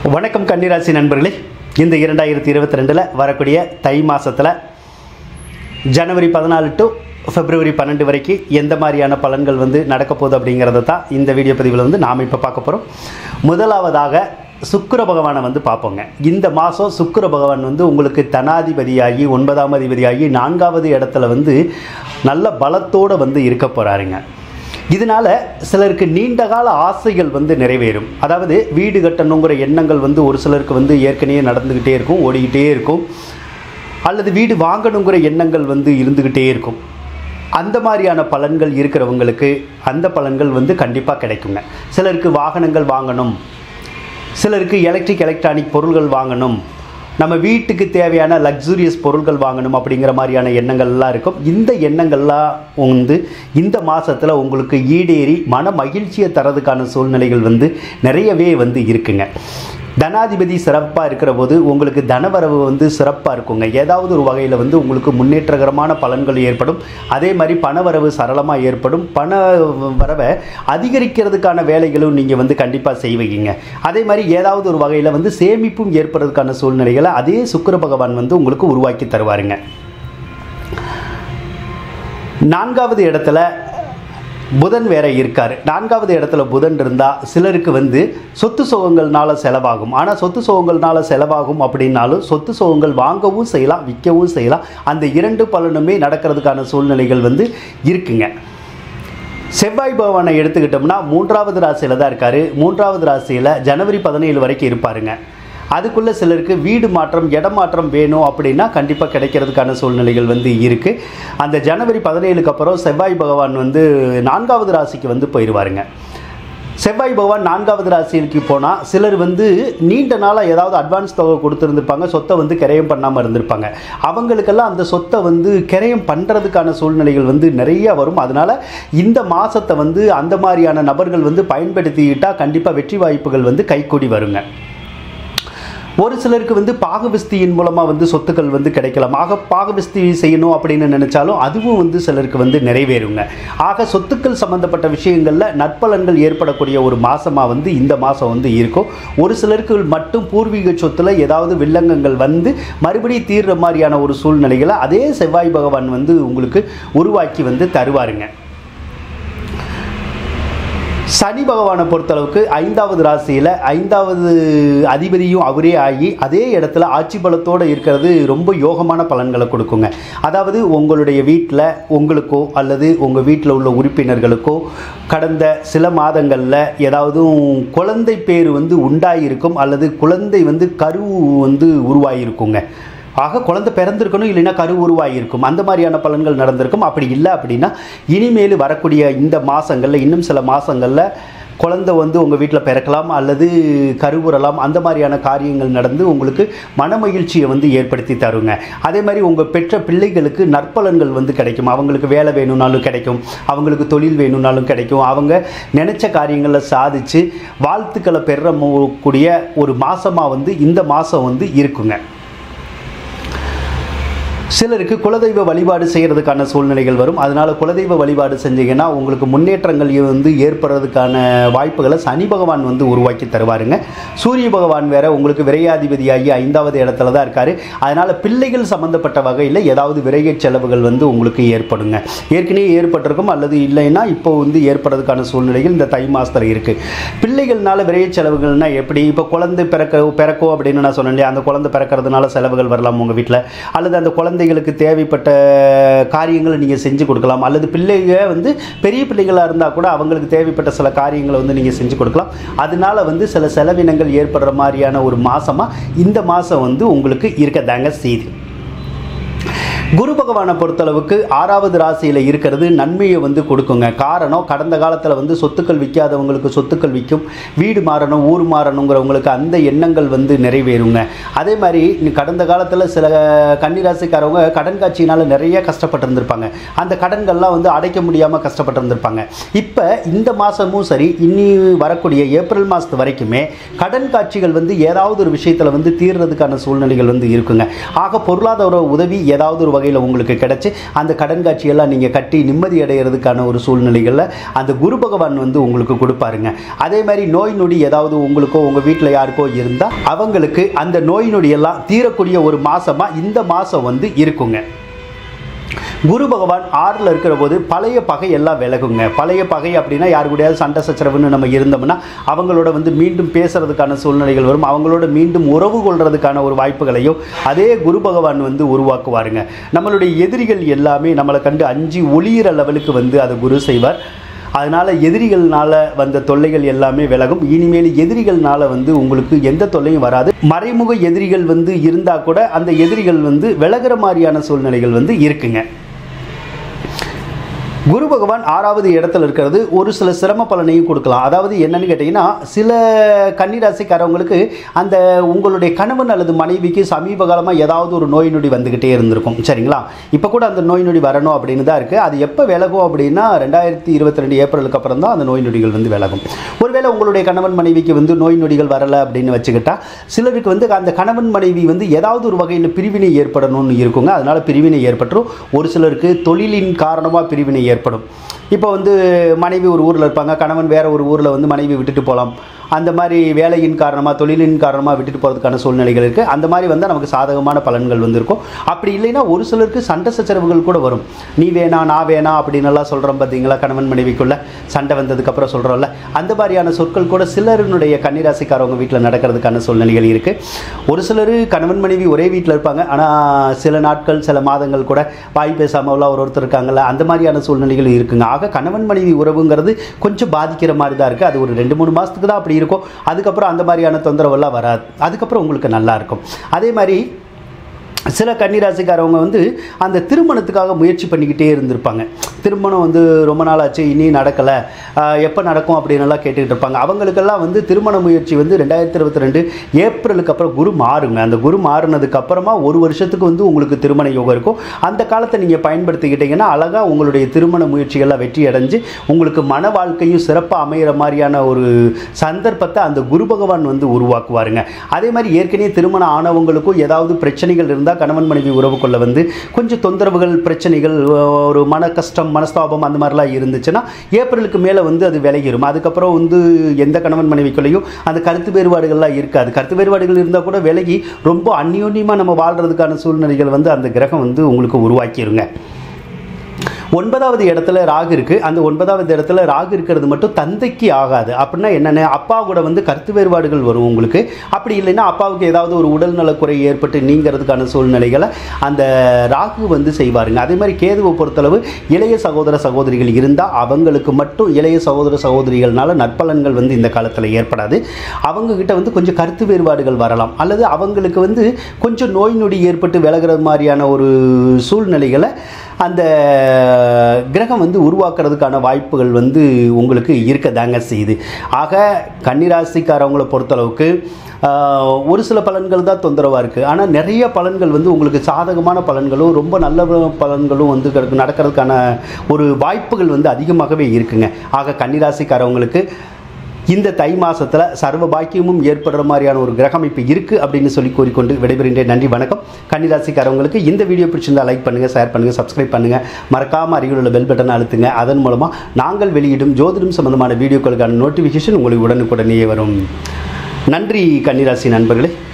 வணக்கம் கன்னிராசி நண்பர்களே இந்த இரண்டாயிரத்தி இருபத்தி ரெண்டில் வரக்கூடிய தை மாதத்தில் ஜனவரி பதினாலு டு பிப்ரவரி பன்னெண்டு வரைக்கும் எந்த மாதிரியான பலன்கள் வந்து நடக்க போகுது அப்படிங்கிறத தான் இந்த வீடியோ பதிவில் வந்து நாம் இப்போ பார்க்க போகிறோம் முதலாவதாக சுக்கிர பகவானை வந்து பார்ப்போங்க இந்த மாதம் சுக்கிர பகவான் வந்து உங்களுக்கு தனாதிபதியாகி ஒன்பதாம் அதிபதியாகி நான்காவது இடத்துல வந்து நல்ல பலத்தோடு வந்து இருக்க போகிறாருங்க இதனால சிலருக்கு நீண்ட கால ஆசைகள் வந்து நிறைவேறும் அதாவது வீடு கட்டணுங்கிற எண்ணங்கள் வந்து ஒரு சிலருக்கு வந்து ஏற்கனவே நடந்துக்கிட்டே இருக்கும் ஓடிக்கிட்டே இருக்கும் அல்லது வீடு வாங்கணுங்கிற எண்ணங்கள் வந்து இருந்துக்கிட்டே இருக்கும் அந்த மாதிரியான பலன்கள் இருக்கிறவங்களுக்கு அந்த பலன்கள் வந்து கண்டிப்பாக கிடைக்குங்க சிலருக்கு வாகனங்கள் வாங்கணும் சிலருக்கு எலக்ட்ரிக் எலக்ட்ரானிக் பொருள்கள் வாங்கணும் நம்ம வீட்டுக்கு தேவையான லக்ஸூரியஸ் பொருட்கள் வாங்கணும் அப்படிங்கிற மாதிரியான எண்ணங்கள்லாம் இருக்கும் இந்த எண்ணங்கள்லாம் வந்து இந்த மாதத்தில் உங்களுக்கு ஈடேறி மன மகிழ்ச்சியை தரதுக்கான சூழ்நிலைகள் வந்து நிறையவே வந்து இருக்குங்க தனாதிபதி சிறப்பாக இருக்கிற போது உங்களுக்கு தனவரவு வந்து சிறப்பாக இருக்குங்க ஏதாவது ஒரு வகையில் வந்து உங்களுக்கு முன்னேற்றகரமான பலன்கள் ஏற்படும் அதே மாதிரி பணவரவு சரளமாக ஏற்படும் பண வரவை அதிகரிக்கிறதுக்கான வேலைகளும் நீங்கள் வந்து கண்டிப்பாக செய்வீங்க அதே மாதிரி ஏதாவது ஒரு வகையில் வந்து சேமிப்பும் ஏற்படுறதுக்கான சூழ்நிலைகளை அதே சுக்கிர பகவான் வந்து உங்களுக்கு உருவாக்கி தருவாருங்க நான்காவது இடத்துல புதன் வேற இருக்கார் நான்காவது இடத்துல புதன் இருந்தால் சிலருக்கு வந்து சொத்து சுகங்கள்னால செலவாகும் ஆனால் சொத்து சுகங்கள்னால செலவாகும் அப்படின்னாலும் சொத்து சுகங்கள் வாங்கவும் செய்யலாம் விற்கவும் செய்யலாம் அந்த இரண்டு பலனுமே நடக்கிறதுக்கான சூழ்நிலைகள் வந்து இருக்குங்க செவ்வாய் பகவானை எடுத்துக்கிட்டோம்னா மூன்றாவது ராசியில் தான் இருக்கார் மூன்றாவது ராசியில் ஜனவரி பதினேழு வரைக்கும் இருப்பாருங்க அதுக்குள்ளே சிலருக்கு வீடு மாற்றம் இடமாற்றம் வேணும் அப்படின்னா கண்டிப்பாக கிடைக்கிறதுக்கான சூழ்நிலைகள் வந்து இருக்குது அந்த ஜனவரி பதினேழுக்கு அப்புறம் செவ்வாய் பகவான் வந்து நான்காவது ராசிக்கு வந்து போயிடுவாருங்க செவ்வாய் பகவான் நான்காவது ராசிக்கு போனால் சிலர் வந்து நீண்ட நாளாக ஏதாவது அட்வான்ஸ் தொகை கொடுத்துருந்துருப்பாங்க சொத்தை வந்து கிரயம் பண்ணாமல் இருந்திருப்பாங்க அவங்களுக்கெல்லாம் அந்த சொத்தை வந்து கிரயம் பண்ணுறதுக்கான சூழ்நிலைகள் வந்து நிறைய வரும் அதனால் இந்த மாதத்தை வந்து அந்த மாதிரியான நபர்கள் வந்து பயன்படுத்திக்கிட்டால் கண்டிப்பாக வெற்றி வாய்ப்புகள் வந்து கைக்கூடி வருங்க ஒரு சிலருக்கு வந்து பாகவிஸ்தியின் மூலமாக வந்து சொத்துக்கள் வந்து கிடைக்கலாம் ஆக பாகவிஸ்தி செய்யணும் அப்படின்னு நினைச்சாலும் அதுவும் வந்து சிலருக்கு வந்து நிறைவேறுங்க ஆக சொத்துக்கள் சம்பந்தப்பட்ட விஷயங்களில் நற்பலன்கள் ஏற்படக்கூடிய ஒரு மாசமாக வந்து இந்த மாதம் வந்து இருக்கும் ஒரு சிலருக்கு மட்டும் பூர்வீக சொத்துல ஏதாவது வில்லங்கங்கள் வந்து மறுபடியும் தீர்ற மாதிரியான ஒரு சூழ்நிலைகளை அதே செவ்வாய் பகவான் வந்து உங்களுக்கு உருவாக்கி வந்து தருவாருங்க சனி பகவானை பொறுத்தளவுக்கு ஐந்தாவது ராசியில் ஐந்தாவது அதிபதியும் அவரே ஆகி அதே இடத்துல ஆட்சி பலத்தோடு இருக்கிறது ரொம்ப யோகமான பலன்களை கொடுக்குங்க அதாவது உங்களுடைய வீட்டில் உங்களுக்கோ அல்லது உங்கள் வீட்டில் உள்ள உறுப்பினர்களுக்கோ கடந்த சில மாதங்களில் ஏதாவது குழந்தை பேர் வந்து உண்டாயிருக்கும் அல்லது குழந்தை வந்து கரு வந்து உருவாகிருக்குங்க ஆக குழந்தை பிறந்திருக்கணும் இல்லைன்னா கரு உருவாகியிருக்கும் அந்த மாதிரியான பலன்கள் நடந்திருக்கும் அப்படி இல்லை அப்படின்னா இனிமேல் வரக்கூடிய இந்த மாதங்களில் இன்னும் சில மாதங்களில் குழந்தை வந்து உங்கள் வீட்டில் பிறக்கலாம் அல்லது கருவுறலாம் அந்த மாதிரியான காரியங்கள் நடந்து உங்களுக்கு மன மகிழ்ச்சியை வந்து ஏற்படுத்தி தருங்க அதே மாதிரி உங்கள் பெற்ற பிள்ளைகளுக்கு நற்பலன்கள் வந்து கிடைக்கும் அவங்களுக்கு வேலை வேணும்னாலும் கிடைக்கும் அவங்களுக்கு தொழில் வேணும்னாலும் கிடைக்கும் அவங்க நினச்ச காரியங்களை சாதித்து வாழ்த்துக்களை பெற கூடிய ஒரு மாதமாக வந்து இந்த மாதம் வந்து இருக்குங்க சிலருக்கு குலதெய்வ வழிபாடு செய்கிறதுக்கான சூழ்நிலைகள் வரும் அதனால் குலதெய்வ வழிபாடு செஞ்சீங்கன்னா உங்களுக்கு முன்னேற்றங்கள் வந்து ஏற்படுறதுக்கான வாய்ப்புகளை சனி பகவான் வந்து உருவாக்கி தருவாருங்க சூரிய பகவான் வேற உங்களுக்கு விரையாதிபதியாகி ஐந்தாவது இடத்துல தான் இருக்காரு அதனால் பிள்ளைகள் சம்மந்தப்பட்ட வகையில் ஏதாவது விரைய செலவுகள் வந்து உங்களுக்கு ஏற்படுங்க ஏற்கனவே ஏற்பட்டிருக்கும் அல்லது இல்லைன்னா இப்போ வந்து ஏற்படுறதுக்கான சூழ்நிலைகள் இந்த தை மாதத்தில் இருக்குது பிள்ளைகள்னால விரைய செலவுகள்னா எப்படி இப்போ குழந்தை பிறக்க பிறக்கும் அப்படின்னு நான் சொன்னேன் இல்லையா அந்த குழந்தை பிறக்கிறதுனால செலவுகள் வரலாம் உங்கள் வீட்டில் அல்லது அந்த குழந்தை குழந்தைகளுக்கு தேவைப்பட்ட காரியங்களை நீங்கள் செஞ்சு கொடுக்கலாம் அல்லது பிள்ளைங்க வந்து பெரிய பிள்ளைகளாக இருந்தால் கூட அவங்களுக்கு தேவைப்பட்ட சில காரியங்களை வந்து நீங்கள் செஞ்சு கொடுக்கலாம் அதனால வந்து சில செலவினங்கள் ஏற்படுற மாதிரியான ஒரு மாதமாக இந்த மாதம் வந்து உங்களுக்கு இருக்கதாங்க செய்தி குரு பகவானை பொறுத்தளவுக்கு ஆறாவது ராசியில் இருக்கிறது நன்மையை வந்து கொடுக்குங்க காரணம் கடந்த காலத்தில் வந்து சொத்துக்கள் விற்காதவங்களுக்கு சொத்துக்கள் விற்கும் வீடு மாறணும் ஊர் மாறணுங்கிறவங்களுக்கு அந்த எண்ணங்கள் வந்து நிறைவேறுங்க அதே மாதிரி நீ கடந்த காலத்தில் சில கன்னிராசிக்காரவங்க கடன் காட்சியினால் நிறைய கஷ்டப்பட்டிருந்திருப்பாங்க அந்த கடன்கள்லாம் வந்து அடைக்க முடியாமல் கஷ்டப்பட்டிருந்திருப்பாங்க இப்போ இந்த மாதமும் சரி இனி வரக்கூடிய ஏப்ரல் மாதத்து வரைக்குமே கடன் காட்சிகள் வந்து ஏதாவது ஒரு விஷயத்தில் வந்து தீர்றதுக்கான சூழ்நிலைகள் வந்து இருக்குங்க ஆக பொருளாதார உதவி ஏதாவது ஒரு வகையில் உங்களுக்கு கிடைச்சி அந்த கடன் காட்சியெல்லாம் நீங்கள் கட்டி நிம்மதி அடைகிறதுக்கான ஒரு சூழ்நிலைகளில் அந்த குரு பகவான் வந்து உங்களுக்கு கொடுப்பாருங்க அதே மாதிரி நோய் நொடி ஏதாவது உங்களுக்கோ உங்கள் வீட்டில் யாருக்கோ இருந்தால் அவங்களுக்கு அந்த நோய் நொடியெல்லாம் தீரக்கூடிய ஒரு மாதமாக இந்த மாதம் வந்து இருக்குங்க குரு பகவான் ஆறில் இருக்கிற போது பழைய பகை எல்லாம் விலகுங்க பழைய பகை அப்படின்னா யாரு கூடயாவது சண்டை சச்சரவுன்னு நம்ம இருந்தோம்னா அவங்களோட வந்து மீண்டும் பேசுறதுக்கான சூழ்நிலைகள் வரும் அவங்களோட மீண்டும் உறவு கொள்றதுக்கான ஒரு வாய்ப்புகளையும் அதே குரு பகவான் வந்து உருவாக்குவாருங்க நம்மளுடைய எதிரிகள் எல்லாமே நம்மளை கண்டு அஞ்சு ஒளியிற லெவலுக்கு வந்து அதை குரு செய்வார் அதனால் எதிரிகள்னால வந்த தொல்லைகள் எல்லாமே விலகும் இனிமேல் எதிரிகள்னால வந்து உங்களுக்கு எந்த தொல்லையும் வராது மறைமுக எதிரிகள் வந்து இருந்தால் கூட அந்த எதிரிகள் வந்து விலகிற மாதிரியான சூழ்நிலைகள் வந்து இருக்குங்க குரு பகவான் ஆறாவது இடத்துல இருக்கிறது ஒரு சில சிரம பலனையும் கொடுக்கலாம் அதாவது என்னன்னு கேட்டிங்கன்னா சில கன்னிராசிக்காரவங்களுக்கு அந்த உங்களுடைய கணவன் அல்லது மனைவிக்கு சமீப காலமாக ஏதாவது ஒரு நோய் நொடி வந்துக்கிட்டே இருந்திருக்கும் சரிங்களா இப்போ கூட அந்த நோய் நொடி வரணும் அப்படின்னு தான் இருக்குது அது எப்போ விலகும் அப்படின்னா ரெண்டாயிரத்தி இருபத்தி ரெண்டு ஏப்ரலுக்கு அப்புறம் தான் அந்த நோய் நொடிகள் வந்து விலகும் ஒருவேளை உங்களுடைய கணவன் மனைவிக்கு வந்து நோய் நொடிகள் வரலை அப்படின்னு வச்சுக்கிட்டா சிலருக்கு வந்து அந்த கணவன் மனைவி வந்து ஏதாவது ஒரு வகையில் பிரிவினை ஏற்படணும்னு இருக்குங்க அதனால் பிரிவினை ஏற்பட்டுரும் ஒரு சிலருக்கு தொழிலின் காரணமாக பிரிவினை ஏற்படும் இப்போ வந்து மனைவி ஒரு ஊரில் இருப்பாங்க கணவன் வேற ஒரு ஊரில் வந்து மனைவி விட்டுட்டு போகலாம் அந்த மாதிரி வேலையின் காரணமாக தொழிலின் காரணமாக விட்டுட்டு போகிறதுக்கான சூழ்நிலைகள் இருக்குது அந்த மாதிரி வந்தால் நமக்கு சாதகமான பலன்கள் வந்திருக்கும் அப்படி இல்லைன்னா ஒரு சிலருக்கு சண்டை சச்சரவுகள் கூட வரும் நீ வேணா நான் வேணா அப்படின்னு எல்லாம் சொல்கிறோம் பார்த்தீங்களா கணவன் மனைவிக்குள்ள சண்டை வந்ததுக்கப்புறம் சொல்கிறோம்ல அந்த மாதிரியான சொற்கள் கூட சிலருனுடைய கன்னிராசிக்காரவங்க வீட்டில் நடக்கிறதுக்கான சூழ்நிலைகள் இருக்குது ஒரு சிலர் கணவன் மனைவி ஒரே வீட்டில் இருப்பாங்க ஆனால் சில நாட்கள் சில மாதங்கள் கூட வாய் பேசாமலாம் ஒரு ஒருத்தர் இருக்காங்கல்ல அந்த மாதிரியான சூழ்நிலைகள் இருக்குங்க ஆக கணவன் மனைவி உறவுங்கிறது கொஞ்சம் பாதிக்கிற மாதிரி தான் இருக்குது அது ஒரு ரெண்டு மூணு மாதத்துக்கு தான் அப்படி இருக்கும் அதுக்கப்புறம் அந்த மாதிரியான தொந்தரவெல்லாம் வராது அதுக்கப்புறம் உங்களுக்கு நல்லா இருக்கும் அதே மாதிரி சில கன்னிராசிக்காரவங்க வந்து அந்த திருமணத்துக்காக முயற்சி பண்ணிக்கிட்டே இருந்திருப்பாங்க திருமணம் வந்து ரொம்ப நாள் ஆச்சு இனி நடக்கலை எப்போ நடக்கும் அப்படின்னு எல்லாம் கேட்டுக்கிட்டு இருப்பாங்க அவங்களுக்கெல்லாம் வந்து திருமண முயற்சி வந்து ரெண்டாயிரத்தி இருபத்தி ரெண்டு ஏப்ரலுக்கு அப்புறம் குரு மாறுங்க அந்த குரு மாறினதுக்கு அப்புறமா ஒரு வருஷத்துக்கு வந்து உங்களுக்கு திருமண யோகம் இருக்கும் அந்த காலத்தை நீங்கள் பயன்படுத்திக்கிட்டீங்கன்னா அழகாக உங்களுடைய திருமண முயற்சிகள்லாம் வெற்றி அடைஞ்சு உங்களுக்கு மன வாழ்க்கையும் சிறப்பாக அமையிற மாதிரியான ஒரு சந்தர்ப்பத்தை அந்த குரு பகவான் வந்து உருவாக்குவாருங்க அதே மாதிரி ஏற்கனவே திருமணம் ஆனவங்களுக்கும் ஏதாவது பிரச்சனைகள் இருந்தால் கணவன் மனைவி உறவுக்குள்ள வந்து கொஞ்சம் தொந்தரவுகள் பிரச்சனைகள் ஒரு மன கஷ்டம் மனஸ்தாபம் அந்த மாதிரிலாம் இருந்துச்சுன்னா ஏப்ரலுக்கு மேலே வந்து அது விலகிரும் அதுக்கப்புறம் வந்து எந்த கணவன் மனைவிக்குள்ளேயும் அந்த கருத்து வேறுபாடுகள்லாம் இருக்காது கருத்து வேறுபாடுகள் இருந்தால் கூட விலகி ரொம்ப அந்யோன்யமாக நம்ம வாழ்கிறதுக்கான சூழ்நிலைகள் வந்து அந்த கிரகம் வந்து உங்களுக்கு உருவாக்கிருங்க ஒன்பதாவது இடத்துல ராகு இருக்குது அந்த ஒன்பதாவது இடத்துல ராகு இருக்கிறது மட்டும் தந்தைக்கு ஆகாது அப்படின்னா என்னென்ன அப்பா கூட வந்து கருத்து வேறுபாடுகள் வரும் உங்களுக்கு அப்படி இல்லைன்னா அப்பாவுக்கு ஏதாவது ஒரு உடல்நலக்குறை ஏற்பட்டு நீங்கிறதுக்கான சூழ்நிலைகளை அந்த ராகு வந்து செய்வாருங்க அதே மாதிரி கேதுவை பொறுத்தளவு இளைய சகோதர சகோதரிகள் இருந்தால் அவங்களுக்கு மட்டும் இளைய சகோதர சகோதரிகள்னால நற்பலன்கள் வந்து இந்த காலத்தில் ஏற்படாது அவங்க கிட்ட வந்து கொஞ்சம் கருத்து வேறுபாடுகள் வரலாம் அல்லது அவங்களுக்கு வந்து கொஞ்சம் நோய் நொடி ஏற்பட்டு விலகிற மாதிரியான ஒரு சூழ்நிலைகளை அந்த கிரகம் வந்து உருவாக்குறதுக்கான வாய்ப்புகள் வந்து உங்களுக்கு இருக்க தாங்க செய்யுது ஆக கன்னிராசிக்காரவங்களை பொறுத்தளவுக்கு ஆஹ், ஒரு சில பலன்கள் தான் தொந்தரவாக இருக்குது ஆனால் நிறைய பலன்கள் வந்து உங்களுக்கு சாதகமான பலன்களும் ரொம்ப நல்ல பலன்களும் வந்து கிடக்கு- நடக்கிறதுக்கான ஒரு வாய்ப்புகள் வந்து அதிகமாகவே இருக்குங்க ஆக கன்னிராசிக்காரவங்களுக்கு இந்த தை மாசத்துல சர்வ பாக்கியமும் ஏற்படுற மாதிரியான ஒரு கிரக அமைப்பு இருக்குது அப்படின்னு சொல்லி கூறிக்கொண்டு விடைபெறுகின்றேன் நன்றி வணக்கம் கன்னிராசிக்காரவங்களுக்கு இந்த வீடியோ பிடிச்சிருந்தா லைக் பண்ணுங்கள் ஷேர் பண்ணுங்கள் சப்ஸ்கிரைப் பண்ணுங்கள் மறக்காமல் அருகில் உள்ள பெல் பட்டனை அழுத்துங்க அதன் மூலமாக நாங்கள் வெளியிடும் ஜோதிடம் சம்பந்தமான வீடியோக்களுக்கான நோட்டிஃபிகேஷன் உங்களுக்கு உடனுக்குடனேயே வரும் நன்றி கன்னிராசி நண்பர்களே